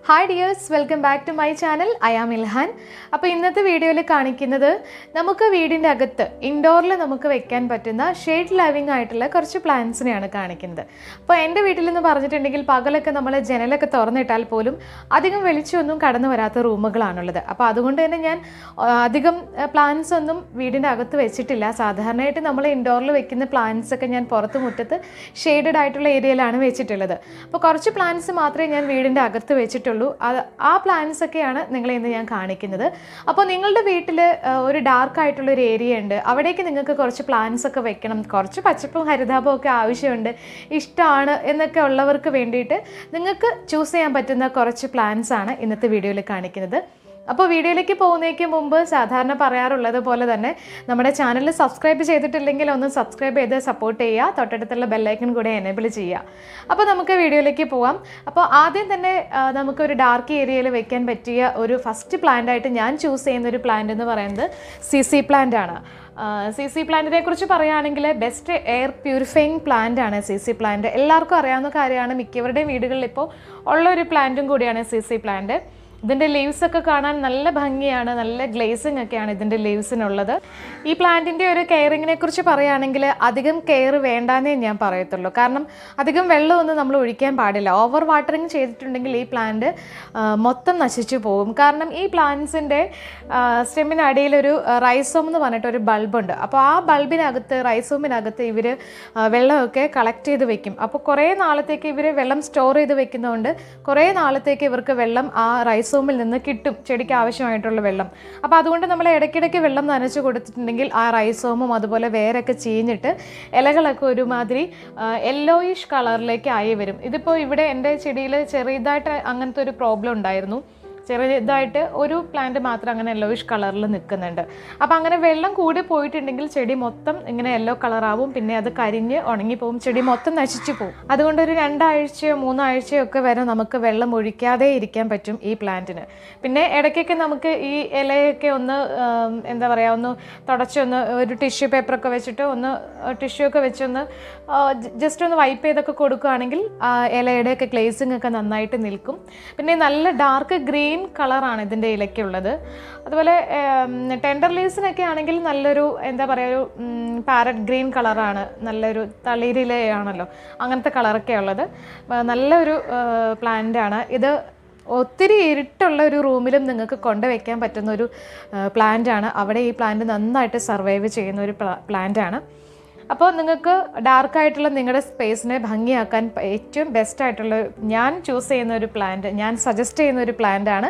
hi dears welcome back to my channel I am Ilhan അപ്പോൾ ഇന്നത്തെ വീഡിയോയിൽ കാണിക്കുന്നത് നമുക്ക് വീടിൻ്റെ അകത്ത് ഇൻഡോറിൽ നമുക്ക് വെക്കാൻ പറ്റുന്ന ഷെയ്ഡ് ലവിങ് ആയിട്ടുള്ള കുറച്ച് പ്ലാന്റ്സിനെയാണ് കാണിക്കുന്നത് അപ്പോൾ എൻ്റെ വീട്ടിൽ എന്ന് പറഞ്ഞിട്ടുണ്ടെങ്കിൽ പകലൊക്കെ നമ്മൾ ജനലൊക്കെ തുറന്നിട്ടാൽ പോലും അധികം വെളിച്ചമൊന്നും കടന്നു വരാത്ത റൂമുകളാണുള്ളത് അപ്പോൾ അതുകൊണ്ട് തന്നെ ഞാൻ ആ, അധികം പ്ലാന്റ്സ് ഒന്നും വീടിൻ്റെ അകത്ത് വെച്ചിട്ടില്ല സാധാരണയായിട്ട് നമ്മൾ ഇൻഡോറിൽ വെക്കുന്ന പ്ലാന്റ്സ് ഒക്കെ ഞാൻ പുറത്ത് മുറ്റത്ത് ഷെയ്ഡഡ് ആയിട്ടുള്ള ഏരിയയിലാണ് വെച്ചിട്ടുള്ളത് അപ്പോൾ കുറച്ച് പ്ലാന്റ്സ് മാത്രമേ ഞാൻ വീടിൻ്റെ അകത്ത് വെച്ചിട്ടുള്ളൂ അത് ആ പ്ലാന്റ്സ് ഒക്കെയാണ് നിങ്ങളെ ഇന്ന് ഞാൻ കാണിക്കുന്നത് അപ്പോൾ നിങ്ങളുടെ വീട്ടിൽ ഒരു ഡാർക്ക് ആയിട്ടുള്ള ഒരു ഏരിയ ഉണ്ട് അവിടേക്ക് നിങ്ങൾക്ക് കുറച്ച് പ്ലാന്റ്സ് ഒക്കെ വെക്കണം കുറച്ച് പച്ചപ്പും ഹരിതാപവും ഒക്കെ ആവശ്യമുണ്ട് ഇഷ്ടമാണ് എന്നൊക്കെ ഉള്ളവർക്ക് വേണ്ടിയിട്ട് നിങ്ങൾക്ക് ചൂസ് ചെയ്യാൻ പറ്റുന്ന കുറച്ച് പ്ലാന്റ്സ് ആണ് ഇന്നത്തെ വീഡിയോയിൽ കാണിക്കുന്നത് അപ്പോൾ വീഡിയോയിലേക്ക് പോകുന്നതിന് മുമ്പ് സാധാരണ പറയാറുള്ളത് പോലെ തന്നെ നമ്മുടെ ചാനൽ സബ്സ്ക്രൈബ് ചെയ്തിട്ടില്ലെങ്കിൽ ഒന്ന് സബ്സ്ക്രൈബ് ചെയ്ത് സപ്പോർട്ട് ചെയ്യുക തൊട്ടടുത്തുള്ള ബെല്ലൈക്കൺ കൂടെ എനേബിൾ ചെയ്യുക അപ്പോൾ നമുക്ക് വീഡിയോയിലേക്ക് പോവാം അപ്പോൾ ആദ്യം തന്നെ ആ, നമുക്കൊരു ഡാർക്ക് ഏരിയയിൽ വെക്കാൻ പറ്റിയ ഒരു ഫസ്റ്റ് പ്ലാന്റ് ആയിട്ട് ഞാൻ ചൂസ് ചെയ്യുന്ന ഒരു പ്ലാന്റ് എന്ന് പറയുന്നത് സി സി പ്ലാന്റ് ആണ് സി സി പ്ലാന്റിനെ കുറിച്ച് പറയുകയാണെങ്കിൽ ബെസ്റ്റ് എയർ പ്യൂരിഫൈങ് പ്ലാന്റ് ആണ് സി സി പ്ലാന്റ് എല്ലാവർക്കും അറിയാവുന്ന കാര്യമാണ് മിക്കവരുടെയും വീടുകളിൽ ഇപ്പോൾ ഉള്ള ഒരു പ്ലാന്റും കൂടിയാണ് സി സി പ്ലാന്റ് ഇതിൻ്റെ ലീവ്സ് ഒക്കെ കാണാൻ നല്ല ഭംഗിയാണ് നല്ല ഗ്ലേസിങ് ഒക്കെയാണ് ഇതിൻ്റെ ലീവ്സിനുള്ളത് ഈ പ്ലാന്റിൻ്റെ ഒരു കെയറിങ്ങിനെ കുറിച്ച് പറയുകയാണെങ്കിൽ അധികം കെയർ വേണ്ടാന്നേ ഞാൻ പറയത്തുള്ളൂ കാരണം അധികം വെള്ളമൊന്നും നമ്മൾ ഒഴിക്കാൻ പാടില്ല ഓവർ വാട്ടറിങ് ചെയ്തിട്ടുണ്ടെങ്കിൽ ഈ പ്ലാന്റ് മൊത്തം നശിച്ചു പോകും കാരണം ഈ പ്ലാന്റ്സിൻ്റെ സ്റ്റെമ്മിനടിയിലൊരു റൈസോം എന്ന് പറഞ്ഞിട്ട് ഒരു ബൾബുണ്ട് അപ്പോൾ ആ ബൾബിനകത്ത് റൈസോമിനകത്ത് ഇവർ വെള്ളമൊക്കെ കളക്ട് ചെയ്ത് വെക്കും അപ്പോൾ കുറേ നാളത്തേക്ക് ഇവർ വെള്ളം സ്റ്റോർ ചെയ്ത് വെക്കുന്നതുകൊണ്ട് കുറേ നാളത്തേക്ക് ഇവർക്ക് വെള്ളം ആ റൈസോമിൽ നിന്ന് കിട്ടും ചെടിക്ക് ആവശ്യമായിട്ടുള്ള വെള്ളം അപ്പോൾ അതുകൊണ്ട് നമ്മൾ ഇടയ്ക്കിടയ്ക്ക് വെള്ളം നനച്ച് കൊടുത്തിട്ടുണ്ടെങ്കിൽ ആ റൈസോമും അതുപോലെ വേരൊക്കെ ചീഞ്ഞിട്ട് ഇലകളൊക്കെ ഒരുമാതിരി യെല്ലോയിഷ് കളറിലേക്ക് ആയി വരും ഇതിപ്പോൾ ഇവിടെ എൻ്റെ ചെടിയിൽ ചെറിയതായിട്ട് അങ്ങനത്തെ ഒരു പ്രോബ്ലം ഉണ്ടായിരുന്നു ചെറിയതായിട്ട് ഒരു പ്ലാന്റ് മാത്രം അങ്ങനെ യെല്ലോയിഷ് കളറിൽ നിൽക്കുന്നുണ്ട് അപ്പോൾ അങ്ങനെ വെള്ളം കൂടി പോയിട്ടുണ്ടെങ്കിൽ ചെടി മൊത്തം ഇങ്ങനെ യെല്ലോ കളറാവും പിന്നെ അത് കരിഞ്ഞ് ഉണങ്ങിപ്പോവും ചെടി മൊത്തം നശിച്ചു പോകും അതുകൊണ്ട് ഒരു രണ്ടാഴ്ചയോ മൂന്നാഴ്ചയോ ഒക്കെ വരെ നമുക്ക് വെള്ളം ഒഴിക്കാതെ ഇരിക്കാൻ പറ്റും ഈ പ്ലാന്റിന് പിന്നെ ഇടയ്ക്കൊക്കെ നമുക്ക് ഈ ഇലയൊക്കെ ഒന്ന് ആം, എന്താ പറയുക ഒന്ന് തുടച്ചൊന്ന് ഒരു ടിഷ്യൂ പേപ്പറൊക്കെ വെച്ചിട്ട് ഒന്ന് ടിഷ്യൂ ഒക്കെ വെച്ചൊന്ന് ജസ്റ്റ് ഒന്ന് വൈപ്പ് ചെയ്തൊക്കെ കൊടുക്കുകയാണെങ്കിൽ ആ ഇലയുടെയൊക്കെ ഗ്ലേസിങ് ഒക്കെ നന്നായിട്ട് നിൽക്കും പിന്നെ നല്ല ഡാർക്ക് ഗ്രീൻ കളറാണ് ഇതിൻ്റെ ഇലയ്ക്കുള്ളത് അതുപോലെ ടെൻഡർ ലീവ്സിനൊക്കെ ആണെങ്കിൽ നല്ലൊരു എന്താ പറയുക ഒരു പാരറ്റ് ഗ്രീൻ കളറാണ് നല്ലൊരു തളിരിലയാണല്ലോ അങ്ങനത്തെ കളറൊക്കെ ഉള്ളത് ആ, നല്ലൊരു പ്ലാന്റ് ആണ് ഇത് ഒത്തിരി ഇരുട്ടുള്ള ഒരു റൂമിലും നിങ്ങൾക്ക് കൊണ്ടുവയ്ക്കാൻ പറ്റുന്ന ഒരു പ്ലാന്റ് ആണ് അവിടെ ഈ പ്ലാന്റ് നന്നായിട്ട് സർവൈവ് ചെയ്യുന്ന ഒരു പ്ലാന്റ് ആണ് അപ്പോൾ നിങ്ങൾക്ക് ഡാർക്കായിട്ടുള്ള നിങ്ങളുടെ സ്പേസിനെ ഭംഗിയാക്കാൻ പ- ഏറ്റവും ബെസ്റ്റ് ആയിട്ടുള്ള ഞാൻ ചൂസ് ചെയ്യുന്ന ഒരു പ്ലാന്റ് ഞാൻ സജസ്റ്റ് ചെയ്യുന്ന ഒരു പ്ലാന്റ് ആണ്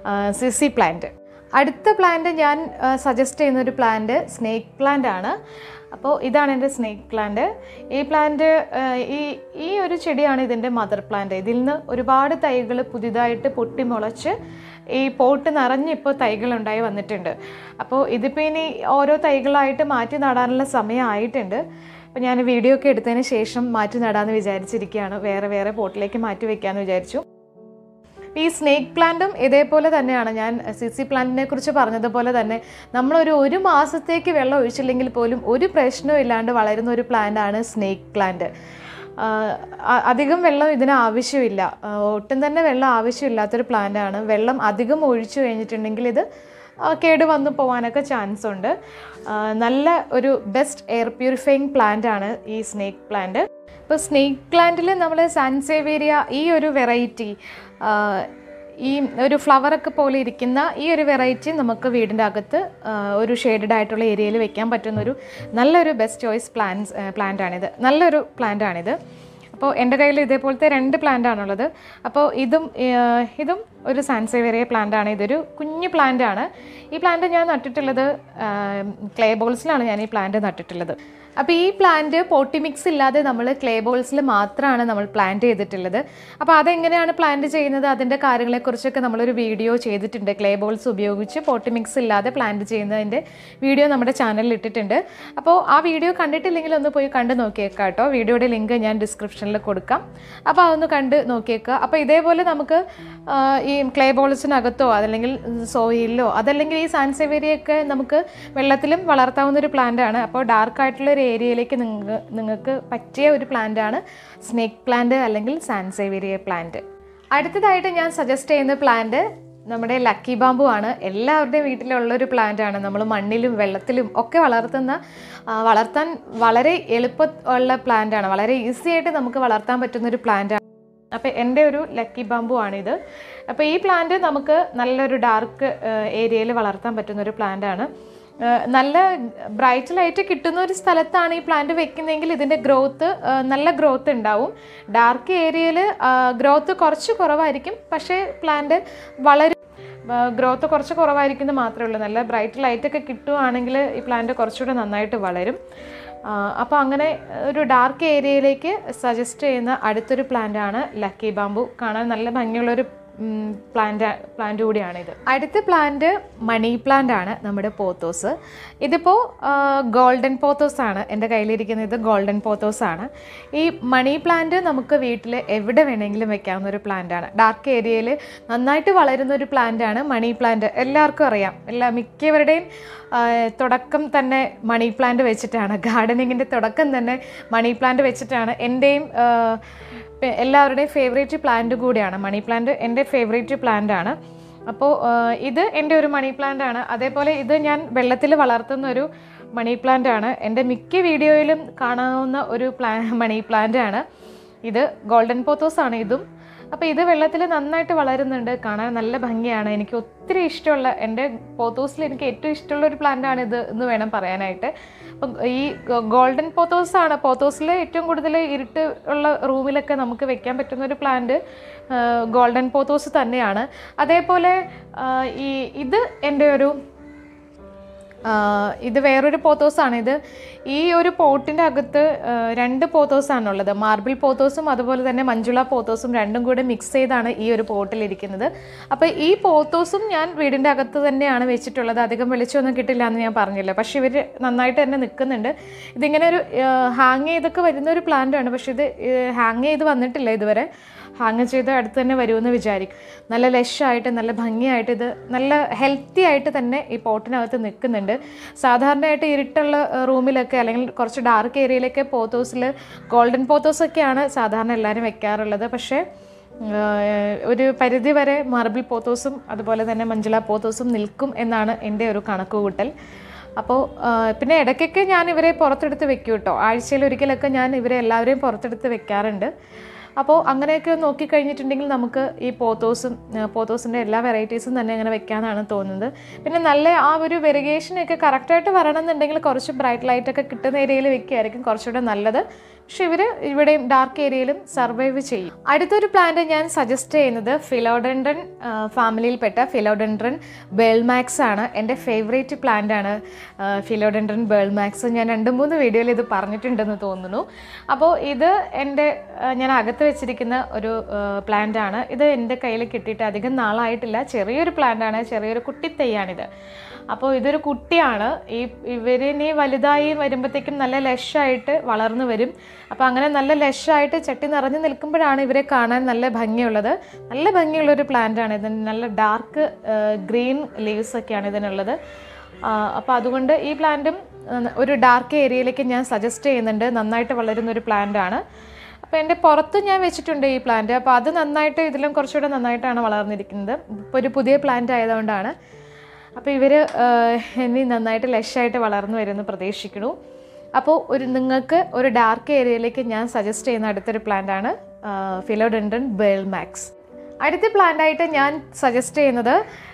സിസി പ്ലാന്റ് അടുത്ത പ്ലാന്റ് ഞാൻ സജസ്റ്റ് ചെയ്യുന്ന ഒരു പ്ലാന്റ് സ്നേക്ക് പ്ലാന്റ് ആണ് അപ്പോൾ ഇതാണ് എൻ്റെ സ്നേക്ക് പ്ലാന്റ് ഈ പ്ലാന്റ് ഈ ഈ ഒരു ചെടിയാണ് ഇതിൻ്റെ മദർ പ്ലാന്റ് ഇതിൽ നിന്ന് ഒരുപാട് തൈകൾ പുതിയതായിട്ട് പൊട്ടിമുളച്ച് ഈ പോട്ട് നിറഞ്ഞ് ഇപ്പോൾ തൈകൾ ഉണ്ടായി വന്നിട്ടുണ്ട് അപ്പോൾ ഇതിപ്പോൾ ഇനി ഓരോ തൈകളായിട്ട് മാറ്റി നടാനുള്ള സമയമായിട്ടുണ്ട് അപ്പോൾ ഞാൻ വീഡിയോ ഒക്കെ എടുത്തതിന് ശേഷം മാറ്റി നടാമെന്ന് വിചാരിച്ചിരിക്കുകയാണ് വേറെ വേറെ പോട്ടിലേക്ക് മാറ്റി വെക്കാമെന്ന് വിചാരിച്ചു ഈ സ്നേക്ക് പ്ലാന്റും ഇതേപോലെ തന്നെയാണ് ഞാൻ സി സി പ്ലാന്റിനെ കുറിച്ച് പറഞ്ഞതുപോലെ തന്നെ നമ്മളൊരു ഒരു മാസത്തേക്ക് വെള്ളം ഒഴിച്ചില്ലെങ്കിൽ പോലും ഒരു പ്രശ്നവും ഇല്ലാണ്ട് വളരുന്ന ഒരു പ്ലാന്റ് ആണ് സ്നേക്ക് പ്ലാന്റ് അധികം വെള്ളം ഇതിന് ആവശ്യമില്ല ആ, ഒട്ടും തന്നെ വെള്ളം ആവശ്യമില്ലാത്തൊരു പ്ലാന്റ് ആണ് വെള്ളം അധികം ഒഴിച്ചു കഴിഞ്ഞിട്ടുണ്ടെങ്കിൽ ഇത് ആ, കേട് വന്നു പോകാനൊക്കെ ചാൻസ് ഉണ്ട് ആ, നല്ല ഒരു ബെസ്റ്റ് എയർ പ്യൂരിഫൈങ് പ്ലാന്റ് ആണ് ഈ സ്നേക്ക് പ്ലാന്റ് ഇപ്പോൾ സ്നേക്ക് പ്ലാന്റിൽ നമ്മൾ സാൻസേവേരിയ ഈ ഒരു വെറൈറ്റി ഈ ഒരു ഫ്ലവറൊക്കെ പോലെ ഇരിക്കുന്ന ഈ ഒരു വെറൈറ്റി നമുക്ക് വീടിൻ്റെ അകത്ത് ആ, ഒരു ഷെയ്ഡഡ് ആയിട്ടുള്ള ഏരിയയിൽ വെക്കാൻ പറ്റുന്ന ഒരു നല്ലൊരു ബെസ്റ്റ് ചോയ്സ് പ്ലാന്റ്സ് പ്ലാന്റ് ആണിത് നല്ലൊരു പ്ലാന്റ് ആണിത് അപ്പോൾ എൻ്റെ കയ്യിൽ ഇതേപോലത്തെ രണ്ട് പ്ലാന്റ് ആണുള്ളത് അപ്പോൾ ഇതും ഏർ, ഇതും ഒരു സാൻസേവേറിയ പ്ലാന്റ് ആണ് ഇതൊരു കുഞ്ഞു പ്ലാന്റ് ആണ് ഈ പ്ലാന്റ് ഞാൻ നട്ടിട്ടുള്ളത് ക്ലേ ബോൾസിലാണ് ഞാൻ ഈ പ്ലാന്റ് നട്ടിട്ടുള്ളത് അപ്പോൾ ഈ പ്ലാന്റ് പോട്ടി മിക്സ് ഇല്ലാതെ നമ്മൾ ക്ലേ ബോൾസിൽ മാത്രമാണ് നമ്മൾ പ്ലാന്റ് ചെയ്തിട്ടുള്ളത് അപ്പോൾ അതെങ്ങനെയാണ് പ്ലാന്റ് ചെയ്യുന്നത് അതിൻ്റെ കാര്യങ്ങളെക്കുറിച്ചൊക്കെ നമ്മളൊരു വീഡിയോ ചെയ്തിട്ടുണ്ട് ക്ലേ ബോൾസ് ഉപയോഗിച്ച് പോട്ടി മിക്സ് ഇല്ലാതെ പ്ലാന്റ് ചെയ്യുന്നതിൻ്റെ വീഡിയോ നമ്മുടെ ചാനലിൽ ഇട്ടിട്ടുണ്ട് അപ്പോൾ ആ വീഡിയോ കണ്ടിട്ടില്ലെങ്കിൽ ഒന്ന് പോയി കണ്ട് നോക്കിയേക്കാം കേട്ടോ വീഡിയോയുടെ ലിങ്ക് ഞാൻ ഡിസ്ക്രിപ്ഷനിൽ കൊടുക്കാം അപ്പോൾ അതൊന്ന് കണ്ട് നോക്കിയേക്കുക അപ്പോൾ ഇതേപോലെ നമുക്ക് ആ, ഈ ക്ലേ ബോൾസിനകത്തോ അതല്ലെങ്കിൽ സോയിലോ അതല്ലെങ്കിൽ ഈ സാൻസെവേരിയൊക്കെ നമുക്ക് വെള്ളത്തിലും വളർത്താവുന്ന ഒരു പ്ലാന്റ് ആണ് അപ്പോൾ ഡാർക്ക് ആയിട്ടുള്ള ഒരു ഏരിയയിലേക്ക് നിങ്ങൾക്ക് നിങ്ങൾക്ക് പറ്റിയ ഒരു പ്ലാന്റ് ആണ് സ്നേക്ക് പ്ലാന്റ് അല്ലെങ്കിൽ സാൻസേവേരിയ പ്ലാന്റ് അടുത്തതായിട്ട് ഞാൻ സജസ്റ്റ് ചെയ്യുന്ന പ്ലാന്റ് നമ്മുടെ ലക്കി ബാമ്പു ആണ് എല്ലാവരുടെയും വീട്ടിലുള്ളൊരു പ്ലാന്റ് ആണ് നമ്മൾ മണ്ണിലും വെള്ളത്തിലും ഒക്കെ വളർത്തുന്ന ആ, വളർത്താൻ വളരെ എളുപ്പ ഉള്ള പ്ലാന്റ് ആണ് വളരെ ഈസി ആയിട്ട് നമുക്ക് വളർത്താൻ പറ്റുന്ന ഒരു പ്ലാന്റ് ആണ് അപ്പോൾ എൻ്റെ ഒരു ലക്കി ബാമ്പു ആണിത് അപ്പോൾ ഈ പ്ലാന്റ് നമുക്ക് നല്ലൊരു ഡാർക്ക് ഏരിയയിൽ വളർത്താൻ പറ്റുന്ന ഒരു പ്ലാന്റ് ആണ് ആ, നല്ല ബ്രൈറ്റ് ലൈറ്റ് കിട്ടുന്ന ഒരു സ്ഥലത്താണ് ഈ പ്ലാന്റ് വെക്കുന്നതെങ്കിൽ ഇതിൻ്റെ ഗ്രോത്ത് നല്ല ഗ്രോത്ത് ഉണ്ടാവും ഡാർക്ക് ഏരിയയിൽ ഗ്രോത്ത് കുറച്ച് കുറവായിരിക്കും പക്ഷേ പ്ലാന്റ് വളരെ ഗ്രോത്ത് കുറച്ച് കുറവായിരിക്കുന്നത് മാത്രമേ ഉള്ളൂ നല്ല ബ്രൈറ്റ് ലൈറ്റ് ഒക്കെ കിട്ടുവാണെങ്കിൽ ഈ പ്ലാന്റ് കുറച്ചുകൂടെ നന്നായിട്ട് വളരും അപ്പോൾ അങ്ങനെ ഒരു ഡാർക്ക് ഏരിയയിലേക്ക് സജസ്റ്റ് ചെയ്യുന്ന അടുത്തൊരു പ്ലാന്റ് ആണ് ലക്കി ബാമ്പു കാണാൻ നല്ല ഭംഗിയുള്ളൊരു പ്ലാന്റ് പ്ലാന്റ് കൂടിയാണിത് അടുത്ത പ്ലാന്റ് മണി പ്ലാന്റ് ആണ് നമ്മുടെ പോത്തോസ് ഇതിപ്പോൾ ഗോൾഡൻ പോത്തോസ് ആണ് എൻ്റെ കയ്യിലിരിക്കുന്നത് ഇത് ഗോൾഡൻ പോത്തോസ് ആണ് ഈ മണി പ്ലാന്റ് നമുക്ക് വീട്ടിൽ എവിടെ വേണമെങ്കിലും വെക്കാവുന്ന ഒരു പ്ലാന്റ് ആണ് ഡാർക്ക് ഏരിയയിൽ നന്നായിട്ട് വളരുന്ന ഒരു പ്ലാന്റ് ആണ് മണി പ്ലാന്റ് എല്ലാവർക്കും അറിയാം എല്ലാ മിക്കവരുടെയും ആ, തുടക്കം തന്നെ മണി പ്ലാന്റ് വെച്ചിട്ടാണ് ഗാർഡനിങ്ങിൻ്റെ തുടക്കം തന്നെ മണി പ്ലാന്റ് വെച്ചിട്ടാണ് എൻ്റെയും ആ, പെ- എല്ലാവരുടെയും ഫേവറേറ്റ് പ്ലാന്റ് കൂടിയാണ് മണി പ്ലാന്റ് എൻ്റെ ഫേവറേറ്റ് പ്ലാന്റ് ആണ് അപ്പോൾ ആ, ഇത് എൻ്റെ ഒരു മണി പ്ലാന്റ് ആണ് അതേപോലെ ഇത് ഞാൻ വെള്ളത്തിൽ വളർത്തുന്ന ഒരു മണി പ്ലാന്റ് ആണ് എൻ്റെ മിക്ക വീഡിയോയിലും കാണാവുന്ന ഒരു പ്ലാ മണി പ്ലാന്റ് ആണ് ഇത് ഗോൾഡൻ പോത്തോസ് ആണ് ഇതും അപ്പോൾ ഇത് വെള്ളത്തിൽ നന്നായിട്ട് വളരുന്നുണ്ട് കാണാൻ നല്ല ഭംഗിയാണ് എനിക്ക് ഒത്തിരി ഇഷ്ടമുള്ള എൻ്റെ പോത്തോസിൽ എനിക്ക് ഏറ്റവും ഇഷ്ടമുള്ള ഒരു പ്ലാന്റ് ആണ് ഇത് എന്ന് വേണം പറയാനായിട്ട് അപ്പം ഈ ഗോൾഡൻ പോത്തോസ് ആണ് പോത്തോസിൽ ഏറ്റവും കൂടുതൽ ഇരുട്ട് ഉള്ള റൂമിലൊക്കെ നമുക്ക് വെക്കാൻ പറ്റുന്ന ഒരു പ്ലാന്റ് ഗോൾഡൻ പോത്തോസ് തന്നെയാണ് അതേപോലെ ആ, ഈ ഇത് എൻ്റെ ഒരു ആ, ഇത് വേറൊരു പോത്തോസാണ് ഇത് ഈ ഒരു പോട്ടിൻ്റെ അകത്ത് ആ, രണ്ട് പോത്തോസാണുള്ളത് മാർബിൾ പോത്തോസും അതുപോലെ തന്നെ മഞ്ജുള പോത്തോസും രണ്ടും കൂടെ മിക്സ് ചെയ്താണ് ഈ ഒരു പോട്ടിലിരിക്കുന്നത് അപ്പോൾ ഈ പോത്തോസും ഞാൻ വീടിൻ്റെ അകത്ത് തന്നെയാണ് വെച്ചിട്ടുള്ളത് അധികം വെളിച്ചമൊന്നും കിട്ടില്ല എന്ന് ഞാൻ പറഞ്ഞില്ല പക്ഷേ ഇവർ നന്നായിട്ട് തന്നെ നിൽക്കുന്നുണ്ട് ഇതിങ്ങനെ ഒരു ഹാങ് ചെയ്തൊക്കെ വരുന്ന ഒരു പ്ലാന്റ് ആണ് പക്ഷേ ഇത് ഹാങ് ചെയ്ത് വന്നിട്ടില്ല ഇതുവരെ ഹാങ് ചെയ്ത് അടുത്ത് തന്നെ വരുമെന്ന് വിചാരിക്കും നല്ല ലഷായിട്ട് നല്ല ഭംഗിയായിട്ട് ഇത് നല്ല ഹെൽത്തി ആയിട്ട് തന്നെ ഈ പോട്ടിനകത്ത് നിൽക്കുന്നുണ്ട് സാധാരണയായിട്ട് ഇരുട്ടുള്ള ഏഹ്, റൂമിലൊക്കെ അല്ലെങ്കിൽ കുറച്ച് ഡാർക്ക് ഏരിയയിലൊക്കെ പോത്തോസിൽ ഗോൾഡൻ പോത്തോസൊക്കെയാണ് സാധാരണ എല്ലാവരും വെക്കാറുള്ളത് പക്ഷേ ഏഹ്, ഒരു പരിധി വരെ മാർബിൾ പോത്തോസും അതുപോലെ തന്നെ മഞ്ജുള പോത്തോസും നിൽക്കും എന്നാണ് എൻ്റെ ഒരു കണക്കുകൂട്ടൽ അപ്പോൾ പിന്നെ ഇടയ്ക്കൊക്കെ ഞാൻ ഇവരെ പുറത്തെടുത്ത് വെക്കും കേട്ടോ ആഴ്ചയിൽ ഒരിക്കലൊക്കെ ഞാൻ ഇവരെ എല്ലാവരെയും പുറത്തെടുത്ത് വെക്കാറുണ്ട് അപ്പോൾ അങ്ങനെയൊക്കെ നോക്കിക്കഴിഞ്ഞിട്ടുണ്ടെങ്കിൽ നമുക്ക് ഈ പോത്തോസും പോത്തോസിൻ്റെ എല്ലാ വെറൈറ്റീസും തന്നെ അങ്ങനെ വെക്കാനാണ് തോന്നുന്നത് പിന്നെ നല്ല ആ ഒരു വെറിഗേഷനൊക്കെ കറക്റ്റായിട്ട് വരണം എന്നുണ്ടെങ്കിൽ കുറച്ച് ബ്രൈറ്റ് ലൈറ്റൊക്കെ കിട്ടുന്ന ഏരിയയിൽ വെക്കുകയായിരിക്കും കുറച്ചുകൂടെ നല്ലത് പക്ഷെ ഇവർ ഇവിടെയും ഡാർക്ക് ഏരിയയിലും സർവൈവ് ചെയ്യും അടുത്തൊരു പ്ലാന്റ് ഞാൻ സജസ്റ്റ് ചെയ്യുന്നത് ഫിലോഡൻഡ്രൻ ഫാമിലിയിൽപ്പെട്ട ഫിലോഡൻഡ്രൻ ബേൾമാക്സ് ആണ് എൻ്റെ ഫേവറേറ്റ് പ്ലാന്റ് ആണ് ഫിലോഡൻഡ്രൻ ബേൾമാക്സ് ഞാൻ രണ്ട് മൂന്ന് വീഡിയോയിൽ ഇത് പറഞ്ഞിട്ടുണ്ടെന്ന് തോന്നുന്നു അപ്പോൾ ഇത് എൻ്റെ ആ, ഞാൻ അകത്ത് വെച്ചിരിക്കുന്ന ഒരു പ്ലാന്റ് ആണ് ഇത് എൻ്റെ കയ്യിൽ കിട്ടിയിട്ട് അധികം നാളായിട്ടില്ല ചെറിയൊരു പ്ലാന്റ് ആണ് ചെറിയൊരു കുട്ടിത്തൈയാണിത് അപ്പോൾ ഇതൊരു കുട്ടിയാണ് ഈ ഇവരിനി വലുതായി വരുമ്പോഴത്തേക്കും നല്ല ലഷായിട്ട് വളർന്നു വരും അപ്പോൾ അങ്ങനെ നല്ല ലഷായിട്ട് ചട്ടി നിറഞ്ഞു നിൽക്കുമ്പോഴാണ് ഇവരെ കാണാൻ നല്ല ഭംഗിയുള്ളത് നല്ല ഭംഗിയുള്ളൊരു പ്ലാന്റ് ആണ് ഇതിന് നല്ല ഡാർക്ക് ഗ്രീൻ ലീവ്സ് ഒക്കെയാണ് ഇതിനുള്ളത് അപ്പോൾ അതുകൊണ്ട് ഈ പ്ലാന്റും ഒരു ഡാർക്ക് ഏരിയയിലേക്ക് ഞാൻ സജസ്റ്റ് ചെയ്യുന്നുണ്ട് നന്നായിട്ട് വളരുന്ന ഒരു പ്ലാന്റ് ആണ് അപ്പോൾ എൻ്റെ പുറത്ത് ഞാൻ വെച്ചിട്ടുണ്ട് ഈ പ്ലാന്റ് അപ്പോൾ അത് നന്നായിട്ട് ഇതിലും കുറച്ചുകൂടെ നന്നായിട്ടാണ് വളർന്നിരിക്കുന്നത് ഇപ്പോൾ ഒരു പുതിയ പ്ലാന്റ് ആയതുകൊണ്ടാണ് അപ്പോൾ ഇവർ ഇനി നന്നായിട്ട് ലഷായിട്ട് വളർന്നു വരുമെന്ന് പ്രതീക്ഷിക്കുന്നു അപ്പോൾ ഒരു നിങ്ങൾക്ക് ഒരു ഡാർക്ക് ഏരിയയിലേക്ക് ഞാൻ സജസ്റ്റ് ചെയ്യുന്ന അടുത്തൊരു പ്ലാന്റ് ആണ് ഫിലോഡെൻഡൻ ബേൾ മാക്സ് അടുത്ത പ്ലാന്റ് ആയിട്ട് ഞാൻ സജസ്റ്റ് ചെയ്യുന്നത്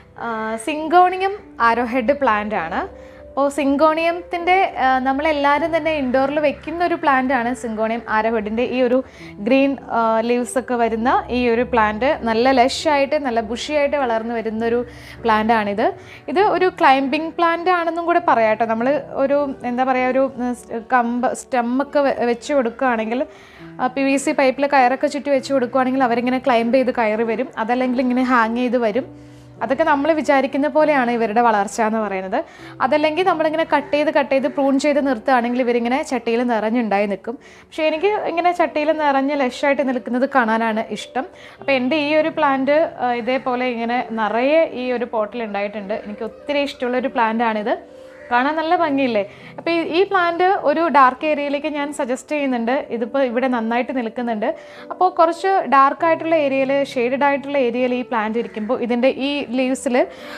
സിങ്കോണിയം ആരോഹെഡ് പ്ലാന്റ് ആണ് അപ്പോൾ സിങ്കോണിയത്തിൻ്റെ നമ്മളെല്ലാവരും തന്നെ ഇൻഡോറിൽ വെക്കുന്ന ഒരു പ്ലാന്റ് ആണ് സിങ്കോണിയം ആരോഹെഡിൻ്റെ ഈ ഒരു ഗ്രീൻ ലീവ്സ് ഒക്കെ വരുന്ന ഈ ഒരു പ്ലാന്റ് നല്ല ലഷായിട്ട് നല്ല ബുഷിയായിട്ട് വളർന്നു വരുന്ന ഒരു പ്ലാന്റ് ആണിത് ഇത് ഒരു ക്ലൈംബിംഗ് പ്ലാന്റ് ആണെന്നും കൂടെ പറയാം കേട്ടോ നമ്മൾ ഒരു എന്താ പറയുക ഒരു ഉം, സ് കമ്പ് സ്റ്റമ്മൊക്കെ വെച്ച് കൊടുക്കുകയാണെങ്കിൽ പി വി സി പൈപ്പിൽ കയറൊക്കെ ചുറ്റി വെച്ച് കൊടുക്കുകയാണെങ്കിൽ അവരിങ്ങനെ ക്ലൈംബ് ചെയ്ത് കയറി വരും അതല്ലെങ്കിൽ ഇങ്ങനെ ഹാങ് ചെയ്ത് വരും അതൊക്കെ നമ്മൾ വിചാരിക്കുന്ന പോലെയാണ് ഇവരുടെ വളർച്ച എന്ന് പറയുന്നത് അതല്ലെങ്കിൽ നമ്മളിങ്ങനെ കട്ട് ചെയ്ത് കട്ട് ചെയ്ത് പ്രൂൺ ചെയ്ത് നിർത്തുകയാണെങ്കിൽ ഇവരിങ്ങനെ ചട്ടിയിൽ നിറഞ്ഞുണ്ടായി നിൽക്കും പക്ഷേ എനിക്ക് ഇങ്ങനെ ചട്ടിയിൽ നിറഞ്ഞ് ലഷായിട്ട് നിൽക്കുന്നത് കാണാനാണ് ഇഷ്ടം അപ്പോൾ എൻ്റെ ഈ ഒരു പ്ലാന്റ് ഇതേപോലെ ഇങ്ങനെ നിറയെ ഈ ഒരു പോട്ടിൽ ഉണ്ടായിട്ടുണ്ട് എനിക്ക് ഒത്തിരി ഇഷ്ടമുള്ള ഒരു പ്ലാന്റ് ആണിത് കാണാൻ നല്ല ഭംഗിയില്ലേ അപ്പോൾ ഈ ഈ പ്ലാന്റ് ഒരു ഡാർക്ക് ഏരിയയിലേക്ക് ഞാൻ സജസ്റ്റ് ചെയ്യുന്നുണ്ട് ഇതിപ്പോൾ ഇവിടെ നന്നായിട്ട് നിൽക്കുന്നുണ്ട് അപ്പോൾ കുറച്ച് ഡാർക്ക് ആയിട്ടുള്ള ഏരിയയിൽ ഷെയ്ഡഡ് ആയിട്ടുള്ള ഏരിയയിൽ ഈ പ്ലാന്റ് ഇരിക്കുമ്പോൾ ഇതിൻ്റെ ഈ ലീവ്സിൽ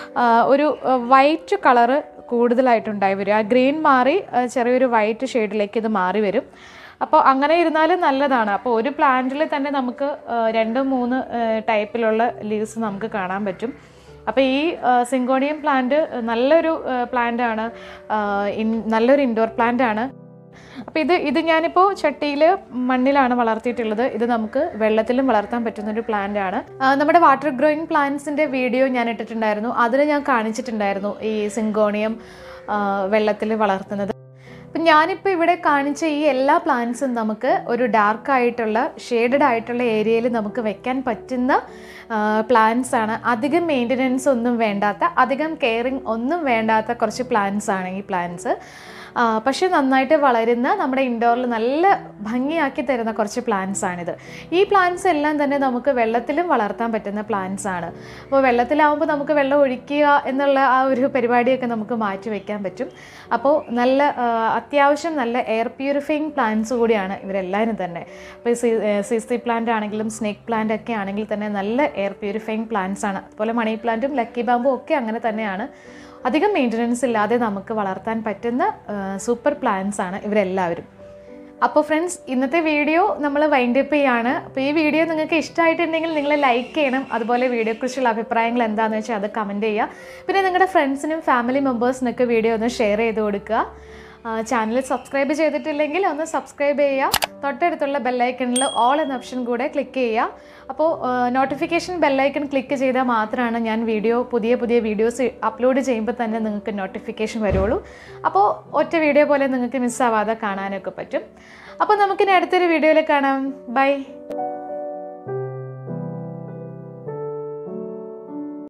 ഒരു വൈറ്റ് കളറ് കൂടുതലായിട്ടുണ്ടായി വരും ആ ഗ്രീൻ മാറി ആ, ചെറിയൊരു വൈറ്റ് ഷെയ്ഡിലേക്ക് ഇത് മാറി വരും അപ്പോൾ അങ്ങനെ ഇരുന്നാലും നല്ലതാണ് അപ്പോൾ ഒരു പ്ലാന്റിൽ തന്നെ നമുക്ക് ആ, രണ്ട് മൂന്ന് ടൈപ്പിലുള്ള ലീവ്സ് നമുക്ക് കാണാൻ പറ്റും അപ്പോൾ ഈ സിങ്കോണിയം പ്ലാന്റ് നല്ലൊരു പ്ലാന്റ് ആണ് ആ, ഇൻ- നല്ലൊരു ഇൻഡോർ പ്ലാന്റ് ആണ് അപ്പോൾ ഇത് ഇത് ഞാനിപ്പോൾ ചട്ടിയിൽ മണ്ണിലാണ് വളർത്തിയിട്ടുള്ളത് ഇത് നമുക്ക് വെള്ളത്തിലും വളർത്താൻ പറ്റുന്ന ഒരു പ്ലാന്റ് ആണ് ആ, നമ്മുടെ വാട്ടർ ഗ്രോയിങ് പ്ലാന്റ്സിൻ്റെ വീഡിയോ ഞാൻ ഇട്ടിട്ടുണ്ടായിരുന്നു അതിൽ ഞാൻ കാണിച്ചിട്ടുണ്ടായിരുന്നു ഈ സിങ്കോണിയം വെള്ളത്തിൽ വളർത്തുന്നത് അപ്പം ഞാനിപ്പോൾ ഇവിടെ കാണിച്ച ഈ എല്ലാ പ്ലാന്റ്സും നമുക്ക് ഒരു ഡാർക്ക് ആയിട്ടുള്ള ഷെയ്ഡഡ് ആയിട്ടുള്ള ഏരിയയിൽ നമുക്ക് വെക്കാൻ പറ്റുന്ന പ്ലാന്റ്സ് ആണ് അധികം മെയിൻ്റനൻസ് ഒന്നും വേണ്ടാത്ത അധികം കെയറിങ് ഒന്നും വേണ്ടാത്ത കുറച്ച് പ്ലാന്റ്സ് ആണ് ഈ പ്ലാന്റ്സ് പക്ഷേ നന്നായിട്ട് വളരുന്ന നമ്മുടെ ഇൻഡോറിൽ നല്ല ഭംഗിയാക്കി തരുന്ന കുറച്ച് പ്ലാന്റ്സ് ആണിത് ഈ പ്ലാന്റ്സ് എല്ലാം തന്നെ നമുക്ക് വെള്ളത്തിലും വളർത്താൻ പറ്റുന്ന പ്ലാന്റ്സ് ആണ് അപ്പോൾ വെള്ളത്തിലാവുമ്പോൾ നമുക്ക് വെള്ളം ഒഴിക്കുക എന്നുള്ള ആ ഒരു പരിപാടിയൊക്കെ നമുക്ക് മാറ്റി വയ്ക്കാൻ പറ്റും അപ്പോൾ നല്ല ആ, അത്യാവശ്യം നല്ല എയർ പ്യൂരിഫയിങ് പ്ലാന്റ്സ് കൂടിയാണ് ഇവരെല്ലാവരും തന്നെ അപ്പോൾ സി സി പ്ലാന്റ് ആണെങ്കിലും സ്നേക്ക് പ്ലാന്റ് ഒക്കെ ആണെങ്കിൽ തന്നെ നല്ല എയർ പ്യൂരിഫയിങ് പ്ലാന്റ്സ് ആണ് അതുപോലെ മണി പ്ലാന്റും ലക്കി ബാമ്പും ഒക്കെ അങ്ങനെ തന്നെയാണ് അധികം മെയിൻ്റനൻസ് ഇല്ലാതെ നമുക്ക് വളർത്താൻ പറ്റുന്ന സൂപ്പർ പ്ലാന്റ്സ് ആണ് ഇവരെല്ലാവരും അപ്പോൾ ഫ്രണ്ട്സ് ഇന്നത്തെ വീഡിയോ നമ്മൾ വൈൻഡ് അപ്പ് ചെയ്യാണ് അപ്പോൾ ഈ വീഡിയോ നിങ്ങൾക്ക് ഇഷ്ടമായിട്ടുണ്ടെങ്കിൽ നിങ്ങൾ ലൈക്ക് ചെയ്യണം അതുപോലെ വീഡിയോയെക്കുറിച്ചുള്ള അഭിപ്രായങ്ങൾ എന്താണെന്ന് വെച്ചാൽ അത് കമൻറ്റ് ചെയ്യുക പിന്നെ നിങ്ങളുടെ ഫ്രണ്ട്സിനും ഫാമിലി മെമ്പേഴ്സിനൊക്കെ വീഡിയോ ഒന്ന് ഷെയർ ചെയ്ത് കൊടുക്കുക ചാനൽ സബ്സ്ക്രൈബ് ചെയ്തിട്ടില്ലെങ്കിൽ ഒന്ന് സബ്സ്ക്രൈബ് ചെയ്യുക തൊട്ടടുത്തുള്ള ബെല്ലൈക്കണിൽ ഓൾ എന്ന ഓപ്ഷൻ കൂടെ ക്ലിക്ക് ചെയ്യുക അപ്പോൾ നോട്ടിഫിക്കേഷൻ ബെല്ലൈക്കൺ ക്ലിക്ക് ചെയ്താൽ മാത്രമാണ് ഞാൻ വീഡിയോ പുതിയ പുതിയ വീഡിയോസ് അപ്ലോഡ് ചെയ്യുമ്പോൾ തന്നെ നിങ്ങൾക്ക് നോട്ടിഫിക്കേഷൻ വരുള്ളൂ അപ്പോൾ ഒറ്റ വീഡിയോ പോലെ നിങ്ങൾക്ക് മിസ്സാവാതെ കാണാനൊക്കെ പറ്റും അപ്പോൾ നമുക്കിനി അടുത്തൊരു വീഡിയോയിൽ കാണാം ബൈ